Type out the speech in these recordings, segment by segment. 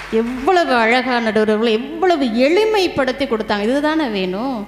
எவ்வளவு அழகான நடுவர்கள் எவ்வளவு எளிமைப்படுத்தி கொடுத்தாங்க இதுதானே வேணும்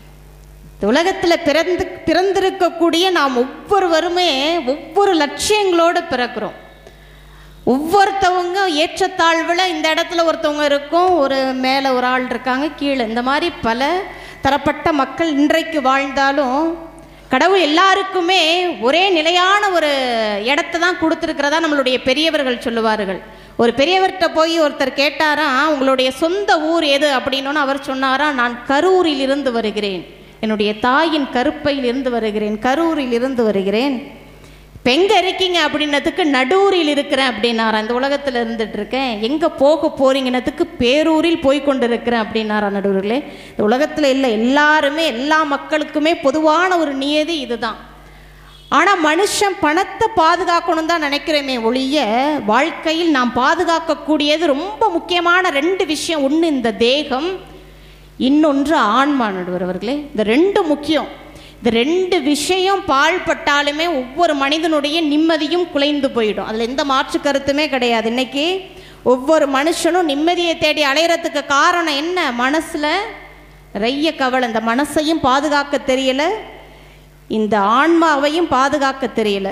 இந்த உலகத்தில் பிறந்து பிறந்திருக்கக்கூடிய நாம் ஒவ்வொருவருமே ஒவ்வொரு லட்சியங்களோடு பிறக்கிறோம் ஒவ்வொருத்தவங்க ஏற்றத்தாழ்வில் இந்த இடத்துல ஒருத்தவங்க இருக்கும் ஒரு மேலே ஒரு ஆள் இருக்காங்க கீழே இந்த மாதிரி பல தரப்பட்ட மக்கள் இன்றைக்கு வாழ்ந்தாலும் கடவுள் எல்லாருக்குமே ஒரே நிலையான ஒரு இடத்த தான் கொடுத்துருக்கிறதா நம்மளுடைய பெரியவர்கள் சொல்லுவார்கள் ஒரு பெரியவர்கிட்ட போய் ஒருத்தர் கேட்டாராம் உங்களுடைய சொந்த ஊர் எது அப்படின்னோன்னு அவர் சொன்னாராம் நான் கரூரில் இருந்து வருகிறேன் என்னுடைய தாயின் கருப்பையில் இருந்து வருகிறேன் கரூரில் இருந்து வருகிறேன் இப்போ எங்கே இருக்கீங்க அப்படின்னதுக்கு நடூரில் இருக்கிறேன் அப்படின்னாரா இந்த உலகத்தில் இருந்துட்டு இருக்கேன் எங்கே போக போறீங்கன்னதுக்கு பேரூரில் போய் கொண்டு இருக்கிறேன் அப்படின்னாரா நடுவர்களே இந்த உலகத்தில் இல்லை எல்லாருமே எல்லா மக்களுக்குமே பொதுவான ஒரு நியதி இதுதான் ஆனால் மனுஷன் பணத்தை பாதுகாக்கணும் தான் நினைக்கிறோமே ஒழிய வாழ்க்கையில் நாம் பாதுகாக்கக்கூடியது ரொம்ப முக்கியமான ரெண்டு விஷயம் ஒன்று இந்த தேகம் இன்னொன்று ஆன்மா நடுவர் அவர்களே இந்த ரெண்டு முக்கியம் இந்த ரெண்டு விஷயம் பாழ்பட்டாலுமே ஒவ்வொரு மனிதனுடைய நிம்மதியும் குலைந்து போயிடும் அதில் எந்த மாற்று கருத்துமே கிடையாது இன்னைக்கு ஒவ்வொரு மனுஷனும் நிம்மதியை தேடி அலையிறதுக்கு காரணம் என்ன மனசில் நிறைய கவலை இந்த மனசையும் பாதுகாக்க தெரியல இந்த ஆன்மாவையும் பாதுகாக்க தெரியல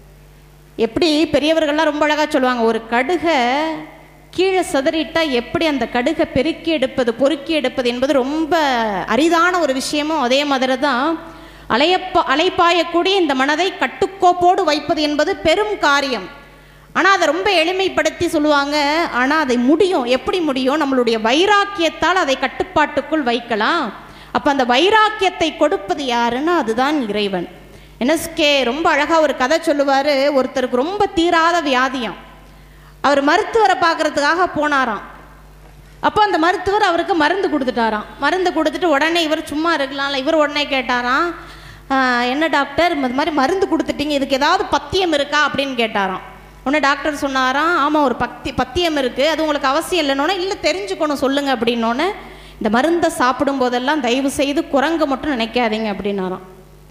எப்படி பெரியவர்கள்லாம் ரொம்ப அழகாக சொல்லுவாங்க ஒரு கடுகை கீழே சிதறிட்டா எப்படி அந்த கடுகை பெருக்கி எடுப்பது பொறுக்கி எடுப்பது என்பது ரொம்ப அரிதான ஒரு விஷயமும் அதே மாதிரி தான் அலையப்ப அலைப்பாயக்கூடிய இந்த மனதை கட்டுக்கோப்போடு வைப்பது என்பது பெரும் காரியம் ஆனால் அதை ரொம்ப எளிமைப்படுத்தி சொல்லுவாங்க ஆனால் அதை முடியும் எப்படி முடியும் நம்மளுடைய வைராக்கியத்தால் அதை கட்டுப்பாட்டுக்குள் வைக்கலாம் அப்போ அந்த வைராக்கியத்தை கொடுப்பது யாருன்னா அதுதான் இறைவன் என்எஸ்கே ரொம்ப அழகாக ஒரு கதை சொல்லுவார் ஒருத்தருக்கு ரொம்ப தீராத வியாதியம் அவர் மருத்துவரை பார்க்கறதுக்காக போனாராம் அப்போ அந்த மருத்துவர் அவருக்கு மருந்து கொடுத்துட்டாராம் மருந்து கொடுத்துட்டு உடனே இவர் சும்மா இருக்கலாம்ல இவர் உடனே கேட்டாராம் "ஆஹ், என்ன டாக்டர் இந்த மாதிரி மருந்து கொடுத்துட்டீங்க இதுக்கு ஏதாவது பத்தியம் இருக்கா அப்படின்னு கேட்டாராம் உடனே டாக்டர் சொன்னாராம் ஆமாம் ஒரு பத்தி பத்தியம் இருக்குது அது உங்களுக்கு அவசியம் இல்லைன்னொன்னே இல்லை தெரிஞ்சுக்கணும் சொல்லுங்கள் அப்படின்னோடனே இந்த மருந்தை சாப்பிடும் போதெல்லாம் தயவு செய்து குரங்கு மட்டும் நினைக்காதீங்க அப்படின்னாராம்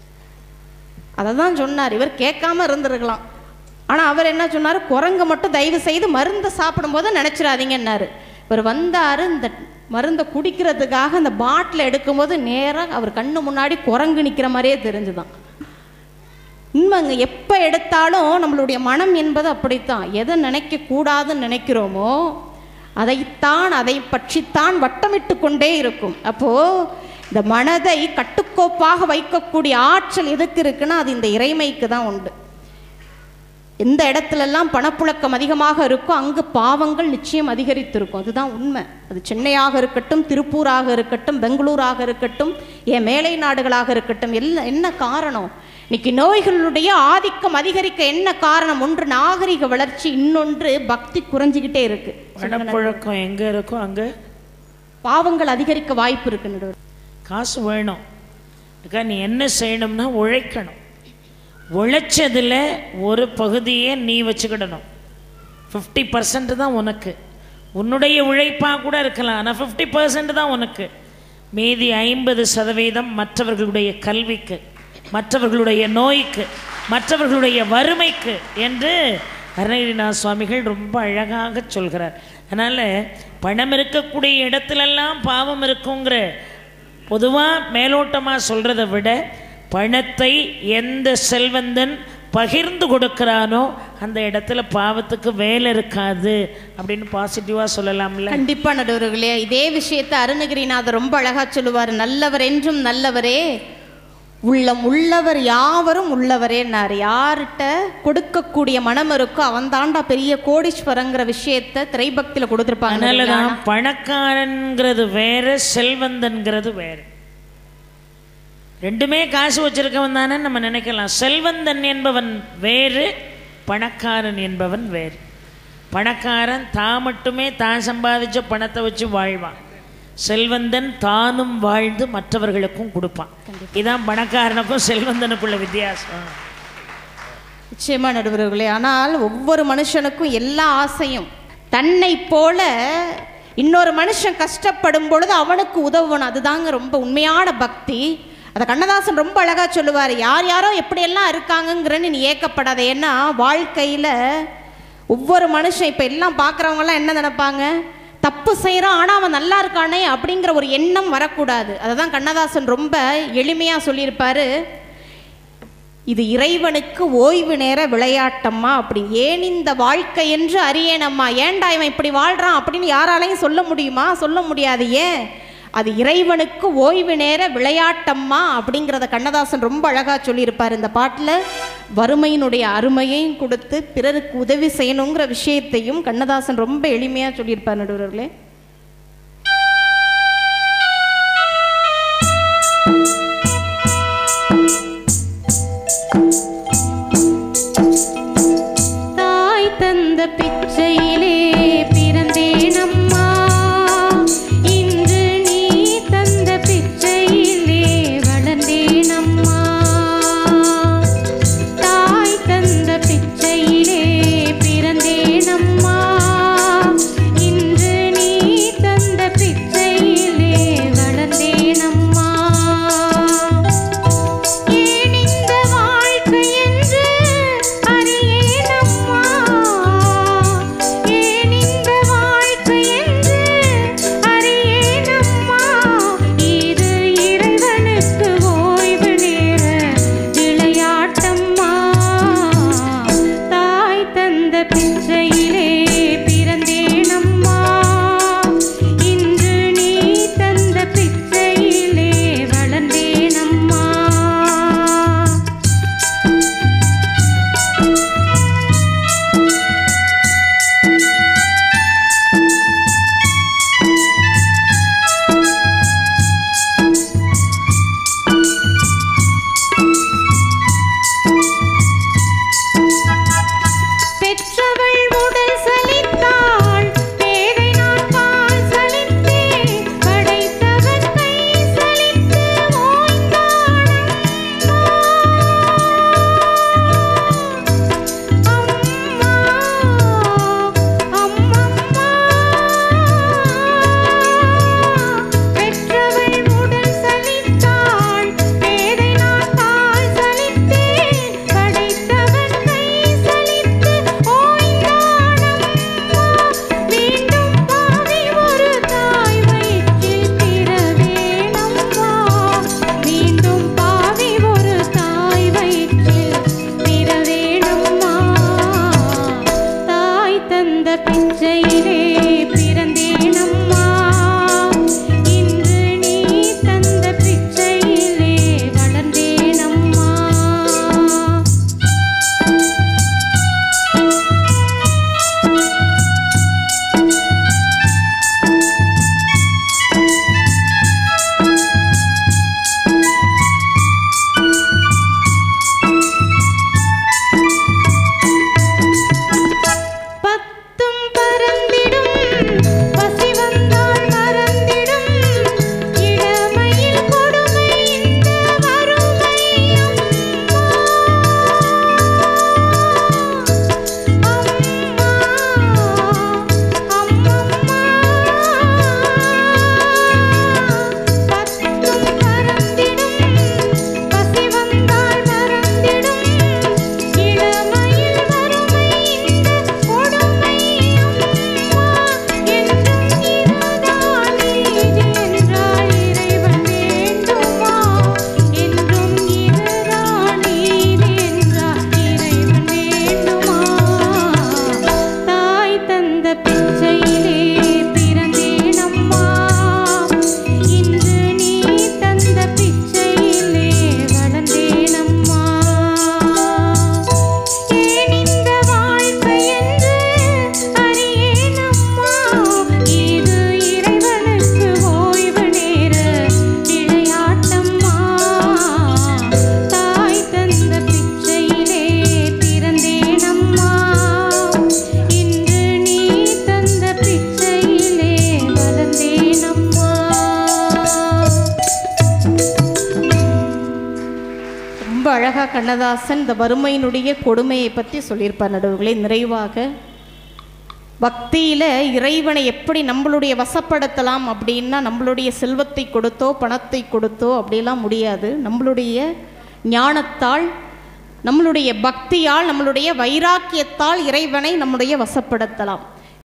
அதை தான் சொன்னார் இவர் கேட்காம இருந்திருக்கலாம் ஆனால் அவர் என்ன சொன்னார் குரங்கு மட்டும் தயவு செய்து மருந்தை சாப்பிடும்போது நினச்சிடாதீங்கன்னாரு இவர் வந்தார் இந்த மருந்தை குடிக்கிறதுக்காக அந்த பாட்டில் எடுக்கும்போது நேராக அவர் கண்ணு முன்னாடி குரங்கு நிற்கிற மாதிரியே தெரிஞ்சுதான் உண்மைங்க எப்போ எடுத்தாலும் நம்மளுடைய மனம் என்பது அப்படித்தான் எதை நினைக்க கூடாதுன்னு நினைக்கிறோமோ அதைத்தான் அதை பற்றித்தான் வட்டமிட்டு கொண்டே இருக்கும் அப்போ இந்த மனதை கட்டுக்கோப்பாக வைக்கக்கூடிய ஆற்றல் எதுக்கு இருக்குன்னா அது இந்த இறைமைக்கு தான் உண்டு எந்த இடத்துலெல்லாம் பணப்புழக்கம் அதிகமாக இருக்கோ அங்கு பாவங்கள் நிச்சயம் அதிகரித்திருக்கும் அதுதான் உண்மை அது சென்னையாக இருக்கட்டும் திருப்பூராக இருக்கட்டும் பெங்களூராக இருக்கட்டும் ஏன் மேலை நாடுகளாக இருக்கட்டும் எல்லாம் என்ன காரணம் இன்னைக்கு நோய்களுடைய ஆதிக்கம் அதிகரிக்க என்ன காரணம் ஒன்று நாகரிக வளர்ச்சி இன்னொன்று பக்தி குறைஞ்சிக்கிட்டே இருக்கு பணப்புழக்கம் எங்க இருக்கோ அங்க பாவங்கள் அதிகரிக்க வாய்ப்பு இருக்கு நடுவர் காசு வேணும் அக்கா நீ என்ன செய்யணும்னா உழைக்கணும் உழைச்சதுல ஒரு பகுதியை நீ வச்சுக்கிடணும் ஃபிஃப்டி பர்சன்ட் தான் உனக்கு உன்னுடைய உழைப்பாக கூட இருக்கலாம் ஆனால் ஃபிஃப்டி பர்சன்ட் தான் உனக்கு மீதி ஐம்பது சதவீதம் மற்றவர்களுடைய கல்விக்கு மற்றவர்களுடைய நோய்க்கு மற்றவர்களுடைய வறுமைக்கு என்று அருணகிரிநாத சுவாமிகள் ரொம்ப அழகாக சொல்கிறார் அதனால் பணம் இருக்கக்கூடிய இடத்துலெல்லாம் பாவம் இருக்குங்கிற பொதுவாக மேலோட்டமாக சொல்கிறத விட பணத்தை எந்த செல்வந்தன் பகிர்ந்து கொடுக்கிறானோ அந்த இடத்துல பாவத்துக்கு வேலை இருக்காது அப்படின்னு பாசிட்டிவாக சொல்லலாம்ல கண்டிப்பா நடுவர்களே இதே விஷயத்தை அருணகிரிநாதர் ரொம்ப அழகா சொல்லுவார் நல்லவர் என்றும் நல்லவரே உள்ளம் உள்ளவர் யாவரும் உள்ளவரேன்னாரு யார்கிட்ட கொடுக்கக்கூடிய மனம் இருக்கோ அவன் தாண்டா பெரிய கோடீஸ்வரங்கிற விஷயத்த திரைபக்தியில கொடுத்துருப்பாங்க அதனால தான் பணக்காரன்கிறது வேற செல்வந்தன்கிறது வேற ரெண்டுமே காசு வச்சிருக்கவன் தானே நம்ம நினைக்கலாம் செல்வந்தன் என்பவன் வேறு பணக்காரன் என்பவன் வேறு பணக்காரன் தான் மட்டுமே தான் சம்பாதிச்ச பணத்தை வச்சு வாழ்வான் செல்வந்தன் தானும் வாழ்ந்து மற்றவர்களுக்கும் கொடுப்பான் இதான் பணக்காரனுக்கும் செல்வந்தனுக்குள்ள வித்தியாசம் நிச்சயமா நடுவர்களே ஆனால் ஒவ்வொரு மனுஷனுக்கும் எல்லா ஆசையும் தன்னை போல இன்னொரு மனுஷன் கஷ்டப்படும் பொழுது அவனுக்கு உதவணும் அதுதாங்க ரொம்ப உண்மையான பக்தி அதை கண்ணதாசன் ரொம்ப அழகா சொல்லுவார் யார் யாரோ எப்படியெல்லாம் இருக்காங்கங்கிறன்னு நீ ஏக்கப்படாத ஏன்னா வாழ்க்கையில் ஒவ்வொரு மனுஷன் இப்போ எல்லாம் பார்க்குறவங்கலாம் என்ன நினைப்பாங்க தப்பு செய்கிறான் ஆனால் அவன் நல்லா இருக்கானே அப்படிங்கிற ஒரு எண்ணம் வரக்கூடாது அதை தான் கண்ணதாசன் ரொம்ப எளிமையாக சொல்லியிருப்பாரு இது இறைவனுக்கு ஓய்வு நேர விளையாட்டம்மா அப்படி ஏன் இந்த வாழ்க்கை என்று அறியேனம்மா ஏன்டா இவன் இப்படி வாழ்றான் அப்படின்னு யாராலையும் சொல்ல முடியுமா சொல்ல முடியாது ஏன் அது இறைவனுக்கு ஓய்வு நேர விளையாட்டம்மா அப்படிங்கிறத கண்ணதாசன் ரொம்ப அழகாக சொல்லியிருப்பார் இந்த பாட்டில் வறுமையினுடைய அருமையையும் கொடுத்து பிறருக்கு உதவி செய்யணுங்கிற விஷயத்தையும் கண்ணதாசன் ரொம்ப எளிமையாக சொல்லியிருப்பார் நடுவர்களே தாய் தந்த பிச்சையிலே பிறந்தேனம்மா இன்று நீ தந்த பிச்சையிலே வளர்ந்தேனம்மா தாய் தந்த பிச்சையிலே பிறந்தேனம்மா இன்று நீ தந்த பிச்சையிலே வளர்ந்தேனம்மா ஏன் இந்த வாழ்க்கை என்று அறியேனம்மா ஏன் இந்த வாழ்க்கை என்று அறியேனம்மா இது இறைவனுக்கு ஓய்வு நேர விளையாட்டம்மா தாய் தந்த பிச்சையிலே பிறந்தேனம்மா இன்று நீ தந்த பிச்சையிலே வளர்ந்தேனம்மா பெற்றவள் உடல் சலித்தாள் பேதை நான் பால் சலித்தேன் படைத்தவன் கை சலித்து அம்மா அம்மம்மா பெற்றவள் உடல் சலித்தாள் பேதை நான் பால் சலித்தேன் படைத்தவன் கை சலித்து ஓய்ந்தானம்மா மீண்டும் பாவி ஒரு தாய் வயிற்றில் பிறவேனம்மா மீண்டும் பாவி ஒரு தாய் வயிற்றில் பிறவேனம்மா தாய் தந்த பிச்சையிலே பிறந்தேனம்மா இன்று நீ தந்த பிச்சையிலே வளர்ந்தேனம்மா பத்தும் பறந்திடும் பசி வந்தால் மறந்திடும் இளமையில் கொடுமை இந்த வறுமை அம்மா அம்மம்மா பத்தும் பறந்திடும் பசி வந்தால் மறந்திடும் இளமையில் வறுமை இந்த கொடுமை அம்மா என்றும் இருதான் நீதி என்றால் இறைவன் வேண்டுமா என்றும் இருதான் நீதி என்றால் இறைவன் வேண்டுமா தாய் தந்த பிச்சையிலே பிறந்தேனம்மா இன்று நீ தந்த பிச்சையிலே வளர்ந்தேனம்மா ஏன் இந்த வாழ்க்கை என்று அறியேனம்மா இது இறைவனுக்கு ஓய்வு நேர விளையாட்டம்மா தாய் தந்த பிச்சையிலே பிறந்தேனம்மா இன்று நீ தந்த பிச்சையிலே வளர்ந்தேனம்மா ரொம்ப அழகா கண்ணதாசன் இந்த வறுமையினுடைய கொடுமையை பற்றி சொல்லியிருப்பார் நடுவுகளே நிறைவாக பக்தியில் இறைவனை எப்படி நம்மளுடைய வசப்படுத்தலாம் அப்படின்னா நம்மளுடைய செல்வத்தை கொடுத்தோ பணத்தை கொடுத்தோ அப்படிலாம் முடியாது நம்மளுடைய ஞானத்தால் நம்மளுடைய பக்தியால் நம்மளுடைய வைராக்கியத்தால் இறைவனை நம்முடைய வசப்படுத்தலாம்